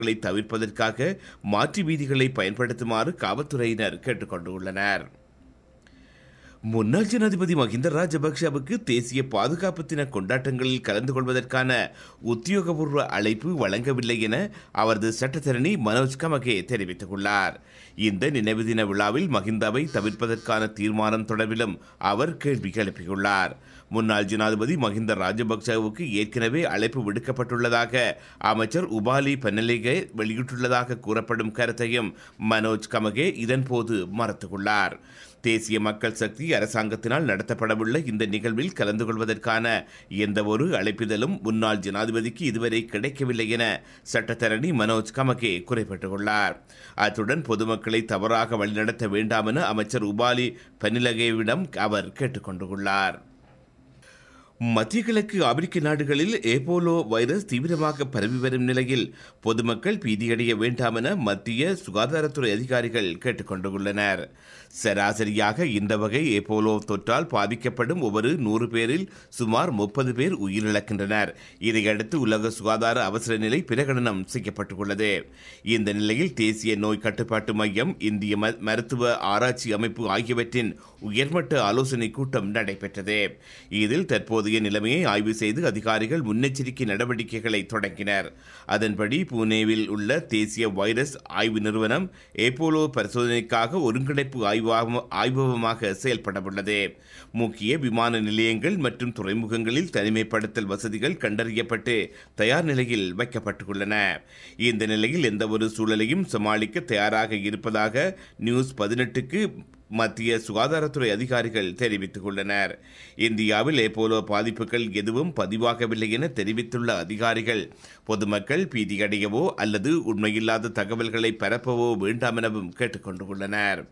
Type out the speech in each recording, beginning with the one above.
களை தவிர்ப்பதற்காக மாற்று வீதிகளை பயன்படுத்துமாறு காவல்துறையினர் கேட்டுக்கொண்டுள்ளனர் முன்னாள் ஜனாதிபதி மஹிந்த ராஜபக்ஷவுக்கு தேசிய பாதுகாப்பு தின கொண்டாட்டங்களில் கலந்து கொள்வதற்கான உத்தியோகபூர்வ அழைப்பு வழங்கவில்லை என அவரது சட்டத்தரணி மனோஜ் கமகே தெரிவித்துள்ளார் இந்த நினைவு தின விழாவில் மஹிந்தாவை தவிர்ப்பதற்கான தீர்மானம் தொடர்பிலும் அவர் கேள்வி எழுப்பியுள்ளார் முன்னாள் ஜனாதிபதி மஹிந்த ராஜபக்சவுக்கு ஏற்கனவே அழைப்பு விடுக்கப்பட்டுள்ளதாக அமைச்சர் உபாலி பென்னலிகே வெளியிட்டுள்ளதாக கூறப்படும் கருத்தையும் மனோஜ் கமகே இதன்போது மறுத்துள்ளார் தேசிய மக்கள் சக்தி அரசாங்கத்தினால் நடத்தப்படவுள்ள இந்த நிகழ்வில் கலந்து கொள்வதற்கான எந்த ஒரு அழைப்பிதழும் முன்னாள் ஜனாதிபதிக்கு இதுவரை கிடைக்கவில்லை என சட்டத்தரணி மனோஜ் கமகே குறிப்பிட்டுள்ளார் அத்துடன் பொதுமக்களை தவறாக வழிநடத்த வேண்டாம் என அமைச்சர் உபாலி பெனிலகேவிடம் அவர் கேட்டுக்கொண்டுள்ளார் மத்திய கிழக்கு ஆப்பிரிக்க நாடுகளில் ஏபோலோ வைரஸ் தீவிரமாக பரவி வரும் நிலையில் பொதுமக்கள் பீதியடைய வேண்டாம் என மத்திய சுகாதாரத்துறை அதிகாரிகள் கேட்டுக்கொண்டுள்ளனர் சராசரியாக இந்த வகை ஏபோலோ தொற்றால் பாதிக்கப்படும் ஒவ்வொரு நூறு பேரில் சுமார் முப்பது பேர் உயிரிழக்கின்றனர் இதையடுத்து உலக சுகாதார அவசர நிலை பிரகடனம் செய்யப்பட்டுள்ளது இந்த நிலையில் தேசிய நோய் கட்டுப்பாட்டு மையம் இந்திய ம- மருத்துவ ஆராய்ச்சி அமைப்பு ஆகியவற்றின் உயர்மட்ட ஆலோசனை கூட்டம் நடைபெற்றது இதில் தற்போதைய நிலைமையை ஆய்வு செய்து அதிகாரிகள் முன்னெச்சரிக்கை நடவடிக்கைகளை தொடங்கினர் அதன்படி புனேவில் உள்ள தேசிய வைரஸ் ஆய்வு நிறுவனம் ஏபோலோ பரிசோதனைக்காக ஒருங்கிணைப்பு ஆய்வாக ஆய்வகமாக செயல்படவுள்ளது முக்கிய விமான நிலையங்கள் மற்றும் துறைமுகங்களில் தனிமைப்படுத்தல் வசதிகள் கண்டறியப்பட்டு தயார் நிலையில் வைக்கப்பட்டுள்ளன இந்த நிலையில் எந்த ஒரு சூழலையும் சமாளிக்க தயாராக இருப்பதாக நியூஸ் பதினெட்டுக்கு மத்திய சுகாதாரத்துறை அதிகாரிகள் தெரிவித்துள்ளனர் இந்தியாவில் ஏபோலோ பாதிப்புகள் எதுவும் பதிவாகவில்லை என தெரிவித்துள்ள அதிகாரிகள் பொதுமக்கள் பீதியடையவோ அல்லது உண்மையில்லாத தகவல்களை பரப்பவோ வேண்டாம் எனவும் கேட்டுக்கொண்டுள்ளனர்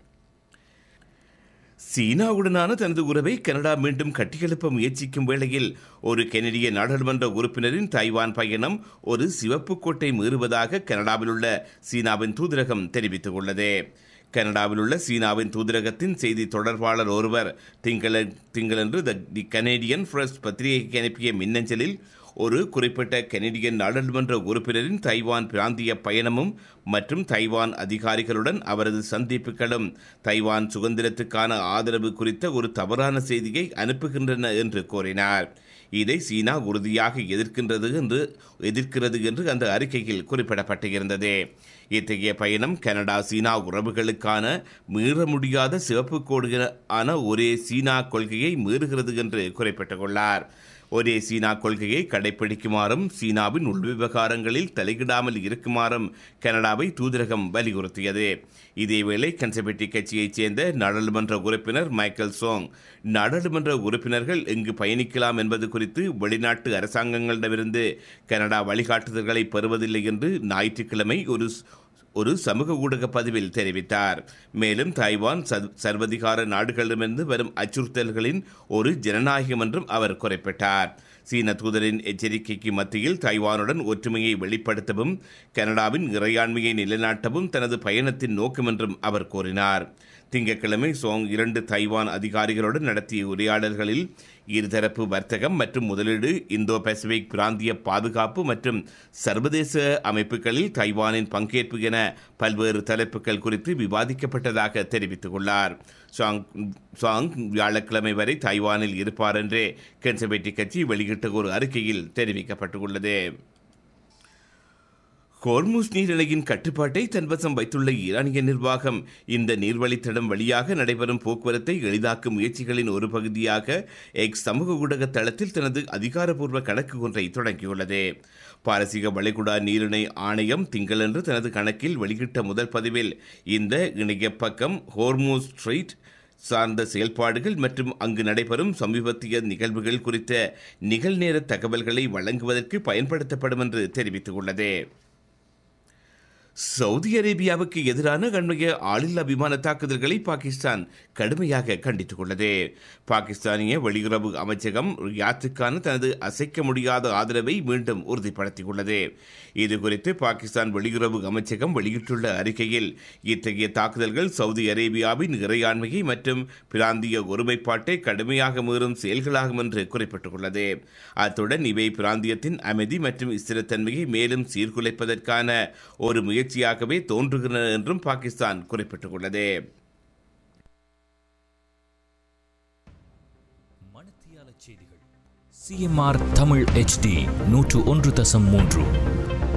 சீனாவுடனான தனது உறவை கனடா மீண்டும் கட்டியெழுப்ப முயற்சிக்கும் வேளையில் ஒரு கெனடிய நாடாளுமன்ற உறுப்பினரின் தைவான் பயணம் ஒரு சிவப்பு கோட்டை மீறுவதாக கனடாவில் உள்ள சீனாவின் தூதரகம் தெரிவித்துள்ளது கனடாவில் உள்ள சீனாவின் தூதரகத்தின் செய்தி தொடர்பாளர் ஒருவர் திங்கள திங்களன்று த தி கனேடியன் ஃப்ரெஷ் பத்திரிகைக்கு அனுப்பிய மின்னஞ்சலில் ஒரு குறிப்பிட்ட கெனடியன் நாடாளுமன்ற உறுப்பினரின் தைவான் பிராந்திய பயணமும் மற்றும் தைவான் அதிகாரிகளுடன் அவரது சந்திப்புகளும் தைவான் சுதந்திரத்துக்கான ஆதரவு குறித்த ஒரு தவறான செய்தியை அனுப்புகின்றன என்று கூறினார் இதை சீனா உறுதியாக எதிர்க்கின்றது என்று எதிர்க்கிறது என்று அந்த அறிக்கையில் குறிப்பிடப்பட்டிருந்தது இத்தகைய பயணம் கனடா சீனா உறவுகளுக்கான மீற முடியாத சிவப்பு கோடு ஆன ஒரே சீனா கொள்கையை மீறுகிறது என்று குறிப்பிட்டுள்ளார் ஒரே சீனா கொள்கையை கடைபிடிக்குமாறும் சீனாவின் உள்விவகாரங்களில் தலையிடாமல் இருக்குமாறும் கனடாவை தூதரகம் வலியுறுத்தியது இதேவேளை கன்சர்வேட்டிவ் கட்சியைச் சேர்ந்த நாடாளுமன்ற உறுப்பினர் மைக்கேல் சோங் நாடாளுமன்ற உறுப்பினர்கள் எங்கு பயணிக்கலாம் என்பது குறித்து வெளிநாட்டு அரசாங்கங்களிடமிருந்து கனடா வழிகாட்டுதல்களை பெறுவதில்லை என்று ஞாயிற்றுக்கிழமை ஒரு ஒரு சமூக ஊடக பதிவில் தெரிவித்தார் மேலும் தாய்வான் சர்- சர்வதிகார நாடுகளிடமிருந்து வரும் அச்சுறுத்தல்களின் ஒரு ஜனநாயகம் என்றும் அவர் குறிப்பிட்டார் சீன தூதரின் எச்சரிக்கைக்கு மத்தியில் தைவானுடன் ஒற்றுமையை வெளிப்படுத்தவும் கனடாவின் இறையாண்மையை நிலைநாட்டவும் தனது பயணத்தின் நோக்கம் என்றும் அவர் கூறினார் திங்கட்கிழமை சோங் இரண்டு தைவான் அதிகாரிகளுடன் நடத்திய உரையாடல்களில் இருதரப்பு வர்த்தகம் மற்றும் முதலீடு இந்தோ பசிபிக் பிராந்திய பாதுகாப்பு மற்றும் சர்வதேச அமைப்புகளில் தைவானின் பங்கேற்பு என பல்வேறு தலைப்புகள் குறித்து விவாதிக்கப்பட்டதாக தெரிவித்துள்ளார் சாங் சாங் வியாழக்கிழமை வரை தைவானில் இருப்பார் என்றே கன்சர்வேட்டிவ் கட்சி வெளியிட்ட ஒரு அறிக்கையில் தெரிவிக்கப்பட்டுள்ளது ஹோர்முஸ் நீரிணையின் கட்டுப்பாட்டை தன்வசம் வைத்துள்ள ஈரானிய நிர்வாகம் இந்த நீர்வழித்தடம் வழியாக நடைபெறும் போக்குவரத்தை எளிதாக்கும் முயற்சிகளின் ஒரு பகுதியாக எக்ஸ் சமூக ஊடக தளத்தில் தனது அதிகாரப்பூர்வ கணக்கு ஒன்றை தொடங்கியுள்ளது பாரசீக வளைகுடா நீரிணை ஆணையம் திங்களன்று தனது கணக்கில் வெளியிட்ட முதல் பதிவில் இந்த இணைய பக்கம் ஹோர்மூஸ் ஸ்ட்ரீட் சார்ந்த செயல்பாடுகள் மற்றும் அங்கு நடைபெறும் சமீபத்திய நிகழ்வுகள் குறித்த நிகழ்நேர தகவல்களை வழங்குவதற்கு பயன்படுத்தப்படும் என்று தெரிவித்துள்ளது சவுதி அரேபியாவுக்கு எதிரான அண்மைய ஆளில்லா விமான தாக்குதல்களை பாகிஸ்தான் கடுமையாக கண்டித்துள்ளது பாகிஸ்தானிய வெளியுறவு அமைச்சகம் ரியாத்துக்கான தனது அசைக்க முடியாத ஆதரவை மீண்டும் உறுதிப்படுத்தியுள்ளது இது குறித்து பாகிஸ்தான் வெளியுறவு அமைச்சகம் வெளியிட்டுள்ள அறிக்கையில் இத்தகைய தாக்குதல்கள் சவுதி அரேபியாவின் இறையாண்மையை மற்றும் பிராந்திய ஒருமைப்பாட்டை கடுமையாக மீறும் செயல்களாகும் என்று குறிப்பிட்டுள்ளது அத்துடன் இவை பிராந்தியத்தின் அமைதி மற்றும் ஸ்திரத்தன்மையை மேலும் சீர்குலைப்பதற்கான ஒரு முயற்சியாகவே தோன்றுகின்றன என்றும் பாகிஸ்தான் குறிப்பிட்டுள்ளது மணத்தியால செய்திகள் சிஎம்ஆர் தமிழ் ஹெச்டி நூற்று ஒன்று தசம் மூன்று